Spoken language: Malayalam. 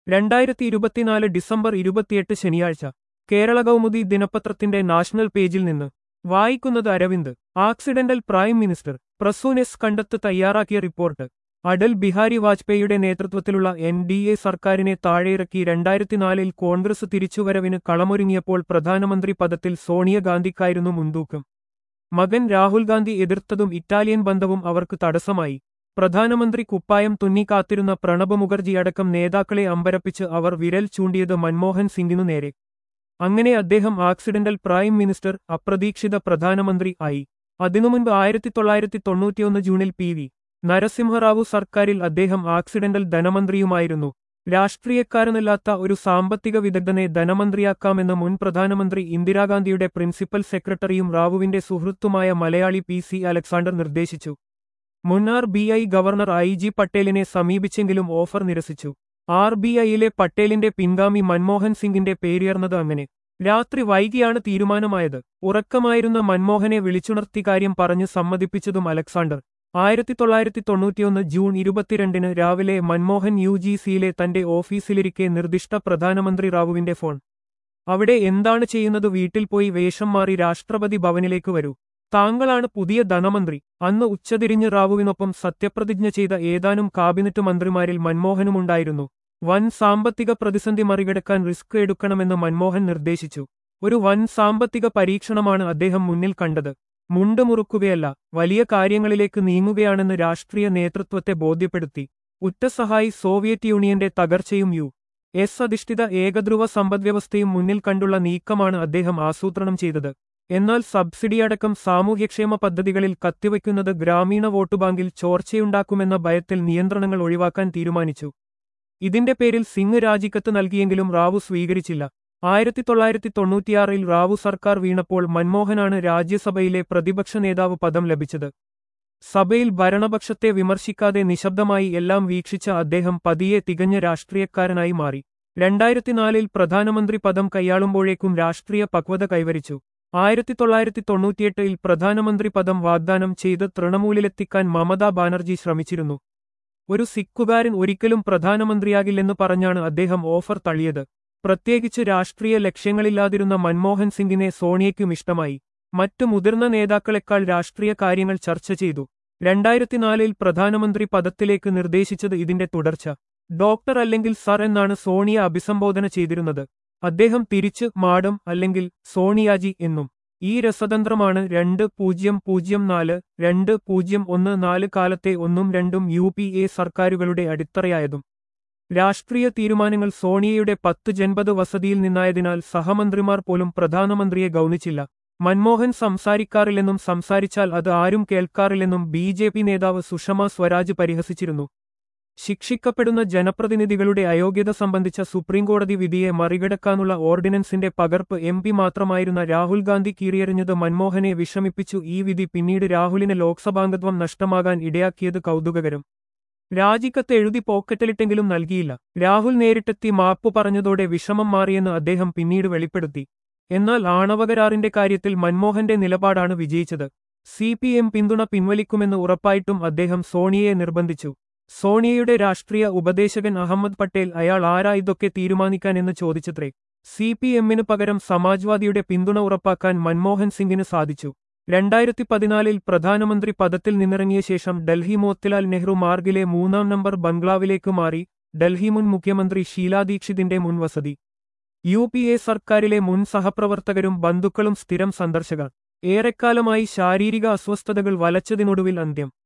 രണ്ടായിരത്തി ഇരുപത്തിനാല് ഡിസംബർ ഇരുപത്തിയെട്ട് ശനിയാഴ്ച കേരള കൗമുദി ദിനപത്രത്തിന്റെ നാഷണൽ പേജിൽ നിന്ന് വായിക്കുന്നത് അരവിന്ദ് ആക്സിഡന്റൽ പ്രൈം മിനിസ്റ്റർ പ്രസൂനെസ് കണ്ടെത്ത് തയ്യാറാക്കിയ റിപ്പോർട്ട് അടൽ ബിഹാരി വാജ്പേയിയുടെ നേതൃത്വത്തിലുള്ള എൻ ഡി എ സർക്കാരിനെ താഴെയിറക്കി രണ്ടായിരത്തിനാലിൽ കോൺഗ്രസ് തിരിച്ചുവരവിന് കളമൊരുങ്ങിയപ്പോൾ പ്രധാനമന്ത്രി പദത്തിൽ സോണിയാഗാന്ധിക്കായിരുന്നു മുൻതൂക്കം മകൻ രാഹുൽ ഗാന്ധി എതിർത്തതും ഇറ്റാലിയൻ ബന്ധവും അവർക്ക് തടസ്സമായി പ്രധാനമന്ത്രി കുപ്പായം തുന്നിക്കാത്തിരുന്ന പ്രണബ് മുഖർജി അടക്കം നേതാക്കളെ അമ്പരപ്പിച്ച് അവർ വിരൽ ചൂണ്ടിയത് മൻമോഹൻ സിംഗിനു നേരെ അങ്ങനെ അദ്ദേഹം ആക്സിഡന്റൽ പ്രൈം മിനിസ്റ്റർ അപ്രതീക്ഷിത പ്രധാനമന്ത്രി ആയി അതിനുമുൻപ് ആയിരത്തി തൊള്ളായിരത്തി തൊണ്ണൂറ്റിയൊന്ന് ജൂണിൽ പി വി നരസിംഹറാവു സർക്കാരിൽ അദ്ദേഹം ആക്സിഡന്റൽ ധനമന്ത്രിയുമായിരുന്നു രാഷ്ട്രീയക്കാരനല്ലാത്ത ഒരു സാമ്പത്തിക വിദഗ്ധനെ ധനമന്ത്രിയാക്കാമെന്ന് മുൻ പ്രധാനമന്ത്രി ഇന്ദിരാഗാന്ധിയുടെ പ്രിൻസിപ്പൽ സെക്രട്ടറിയും റാവുവിന്റെ സുഹൃത്തുമായ മലയാളി പി സി അലക്സാണ്ടർ നിർദ്ദേശിച്ചു മുൻ R B I governor I G പട്ടേലിനെ സമീപിച്ചെങ്കിലും ഓഫർ നിരസിച്ചു ആർ ബി ഐയിലെ പട്ടേലിന്റെ പിൻഗാമി മൻമോഹൻ സിംഗിന്റെ പേരിയർന്നത് അങ്ങനെ രാത്രി വൈകിയാണ് തീരുമാനമായത് ഉറക്കമായിരുന്ന മൻമോഹനെ വിളിച്ചുണർത്തി കാര്യം പറഞ്ഞ് സമ്മതിപ്പിച്ചതും അലക്സാണ്ടർ ആയിരത്തി തൊള്ളായിരത്തി തൊണ്ണൂറ്റിയൊന്ന് ജൂൺ ഇരുപത്തിരണ്ടിന് രാവിലെ മൻമോഹൻ യു ജി സിയിലെ തന്റെ ഓഫീസിലിരിക്കെ നിർദ്ദിഷ്ട പ്രധാനമന്ത്രി റാവുവിന്റെ ഫോൺ അവിടെ എന്താണ് ചെയ്യുന്നത് വീട്ടിൽ പോയി വേഷം മാറി രാഷ്ട്രപതി ഭവനിലേക്ക് വരൂ താങ്കളാണ് പുതിയ ധനമന്ത്രി അന്ന് ഉച്ചതിരിഞ്ഞ് റാവുവിനൊപ്പം സത്യപ്രതിജ്ഞ ചെയ്ത ഏതാനും കാബിനറ്റ് മന്ത്രിമാരിൽ മൻമോഹനുമുണ്ടായിരുന്നു വൻ സാമ്പത്തിക പ്രതിസന്ധി മറികടക്കാൻ റിസ്ക് എടുക്കണമെന്ന് മൻമോഹൻ നിർദ്ദേശിച്ചു ഒരു വൻ സാമ്പത്തിക പരീക്ഷണമാണ് അദ്ദേഹം മുന്നിൽ കണ്ടത് മുണ്ട് മുറുക്കുകയല്ല വലിയ കാര്യങ്ങളിലേക്ക് നീങ്ങുകയാണെന്ന് രാഷ്ട്രീയ നേതൃത്വത്തെ ബോധ്യപ്പെടുത്തി ഉറ്റസഹായി സോവിയറ്റ് യൂണിയന്റെ തകർച്ചയും യു എസ് അധിഷ്ഠിത ഏകധ്രുവ സമ്പദ്വ്യവസ്ഥയും മുന്നിൽ കണ്ടുള്ള നീക്കമാണ് അദ്ദേഹം ആസൂത്രണം ചെയ്തത് എന്നാൽ സബ്സിഡിയടക്കം സാമൂഹ്യക്ഷേമ പദ്ധതികളിൽ കത്തിവയ്ക്കുന്നത് ഗ്രാമീണ വോട്ടുബാങ്കിൽ ചോർച്ചയുണ്ടാക്കുമെന്ന ഭയത്തിൽ നിയന്ത്രണങ്ങൾ ഒഴിവാക്കാൻ തീരുമാനിച്ചു ഇതിന്റെ പേരിൽ സിംഗ് രാജിക്കത്ത് നൽകിയെങ്കിലും റാവു സ്വീകരിച്ചില്ല ആയിരത്തി തൊള്ളായിരത്തി തൊണ്ണൂറ്റിയാറിൽ റാവു സർക്കാർ വീണപ്പോൾ മൻമോഹനാണ് രാജ്യസഭയിലെ പ്രതിപക്ഷ നേതാവ് പദം ലഭിച്ചത് സഭയിൽ ഭരണപക്ഷത്തെ വിമർശിക്കാതെ നിശബ്ദമായി എല്ലാം വീക്ഷിച്ച അദ്ദേഹം പതിയെ തികഞ്ഞ രാഷ്ട്രീയക്കാരനായി മാറി രണ്ടായിരത്തിനാലിൽ പ്രധാനമന്ത്രി പദം കൈയാളുമ്പോഴേക്കും രാഷ്ട്രീയ പക്വത കൈവരിച്ചു ആയിരത്തി തൊള്ളായിരത്തി തൊണ്ണൂറ്റിയെട്ടിൽ പ്രധാനമന്ത്രി പദം വാഗ്ദാനം ചെയ്ത് തൃണമൂലിലെത്തിക്കാൻ മമതാ ബാനർജി ശ്രമിച്ചിരുന്നു ഒരു സിക്കുകാരൻ ഒരിക്കലും പ്രധാനമന്ത്രിയാകില്ലെന്ന് പറഞ്ഞാണ് അദ്ദേഹം ഓഫർ തള്ളിയത് പ്രത്യേകിച്ച് രാഷ്ട്രീയ ലക്ഷ്യങ്ങളില്ലാതിരുന്ന മൻമോഹൻ സിംഗിനെ സോണിയയ്ക്കും ഇഷ്ടമായി മറ്റു മുതിർന്ന നേതാക്കളെക്കാൾ രാഷ്ട്രീയ കാര്യങ്ങൾ ചർച്ച ചെയ്തു രണ്ടായിരത്തിനാലിൽ പ്രധാനമന്ത്രി പദത്തിലേക്ക് നിർദ്ദേശിച്ചത് ഇതിന്റെ തുടർച്ച ഡോക്ടർ അല്ലെങ്കിൽ സർ എന്നാണ് സോണിയ അഭിസംബോധന ചെയ്തിരുന്നത് അദ്ദേഹം തിരിച്ച് മാഡം അല്ലെങ്കിൽ സോണിയാജി എന്നും ഈ രസതന്ത്രമാണ് രണ്ട് പൂജ്യം പൂജ്യം നാല് രണ്ട് പൂജ്യം ഒന്ന് നാല് കാലത്തെ ഒന്നും രണ്ടും യു പി എ സർക്കാരുകളുടെ അടിത്തറയായതും രാഷ്ട്രീയ തീരുമാനങ്ങൾ സോണിയയുടെ പത്ത് ജൻപത് വസതിയിൽ നിന്നായതിനാൽ സഹമന്ത്രിമാർ പോലും പ്രധാനമന്ത്രിയെ ഗൗനിച്ചില്ല മൻമോഹൻ സംസാരിക്കാറില്ലെന്നും സംസാരിച്ചാൽ അത് ആരും കേൾക്കാറില്ലെന്നും ബി ജെ പി നേതാവ് സുഷമ സ്വരാജ് പരിഹസിച്ചിരുന്നു ശിക്ഷിക്കപ്പെടുന്ന ജനപ്രതിനിധികളുടെ അയോഗ്യത സംബന്ധിച്ച സുപ്രീംകോടതി വിധിയെ മറികടക്കാനുള്ള ഓർഡിനൻസിന്റെ പകർപ്പ് എം പി മാത്രമായിരുന്ന രാഹുൽ ഗാന്ധി കീറിയെറിഞ്ഞത് മൻമോഹനെ വിഷമിപ്പിച്ചു ഈ വിധി പിന്നീട് രാഹുലിന് ലോക്സഭാംഗത്വം നഷ്ടമാകാൻ ഇടയാക്കിയത് കൗതുകകരം രാജിക്കത്ത് എഴുതി പോക്കറ്റിലിട്ടെങ്കിലും നൽകിയില്ല രാഹുൽ നേരിട്ടെത്തി മാപ്പു പറഞ്ഞതോടെ വിഷമം മാറിയെന്ന് അദ്ദേഹം പിന്നീട് വെളിപ്പെടുത്തി എന്നാൽ ആണവകരാറിന്റെ കാര്യത്തിൽ മൻമോഹന്റെ നിലപാടാണ് വിജയിച്ചത് സി പി എം പിന്തുണ പിൻവലിക്കുമെന്ന് ഉറപ്പായിട്ടും അദ്ദേഹം സോണിയയെ നിർബന്ധിച്ചു സോണിയയുടെ രാഷ്ട്രീയ ഉപദേശകൻ അഹമ്മദ് പട്ടേൽ അയാൾ ആരാ ഇതൊക്കെ തീരുമാനിക്കാനെന്ന് ചോദിച്ചത്രേ സി പി എമ്മിനു പകരം സമാജ്വാദിയുടെ പിന്തുണ ഉറപ്പാക്കാൻ മൻമോഹൻ സിംഗിന് സാധിച്ചു രണ്ടായിരത്തി പതിനാലിൽ പ്രധാനമന്ത്രി പദത്തിൽ നിന്നിറങ്ങിയ ശേഷം ഡൽഹി മോത്തിലാൽ നെഹ്റു മാർഗിലെ മൂന്നാം നമ്പർ ബംഗ്ലാവിലേക്ക് മാറി ഡൽഹി മുൻ മുഖ്യമന്ത്രി ഷീലാ ദീക്ഷിതിന്റെ മുൻവസതി യു പി എ സർക്കാരിലെ മുൻ സഹപ്രവർത്തകരും ബന്ധുക്കളും സ്ഥിരം സന്ദർശകർ ഏറെക്കാലമായി ശാരീരിക അസ്വസ്ഥതകൾ വലച്ചതിനൊടുവിൽ അന്ത്യം